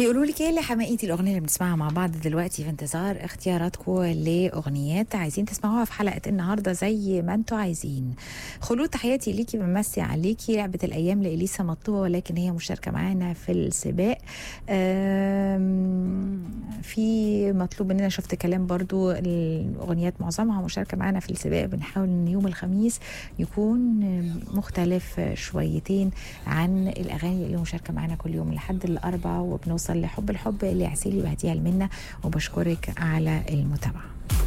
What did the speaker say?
بيقولوا لك ايه لحماقيتي الاغنيه اللي بنسمعها مع بعض دلوقتي في انتظار اختياراتكم لاغنيات عايزين تسمعوها في حلقه النهارده زي ما انتم عايزين خلود تحياتي ليكي بمسي عليكي لعبه الايام لاليسا مطلوبه ولكن هي مشاركه معانا في السباق آم، في مطلوب مننا شفت كلام برضو الاغنيات معظمها مشاركه معانا في السباق بنحاول ان يوم الخميس يكون مختلف شويتين عن الاغاني اللي مشاركه معانا كل يوم لحد الاربع وبنوصل لحب الحب اللي عسيلي وهديها لمنا وبشكرك على المتابعه